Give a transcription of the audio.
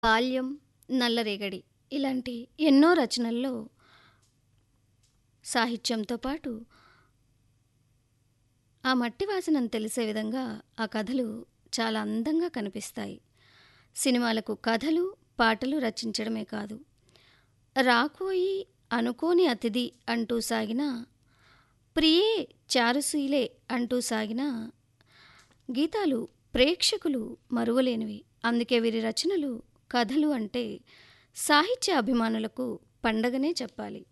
బాల్యం, నల్లరేగడి ఇలాంటి ఎన్నో రచనల్లో సాహిత్యంతో పాటు ఆ మట్టి వాసనను తెలిసే విధంగా ఆ కథలు చాలా అందంగా కనిపిస్తాయి. సినిమాలకు కథలు, పాటలు రచించడమే కాదు, రాకోయి అనుకోని అతిథి అంటూ సాగిన, ప్రియే చారుశీలే అంటూ సాగిన గీతాలు ప్రేక్షకులు మరువలేనివి. అందుకే వీరి రచనలు, కథలు అంటే సాహిత్య అభిమానులకు పండగనే చెప్పాలి.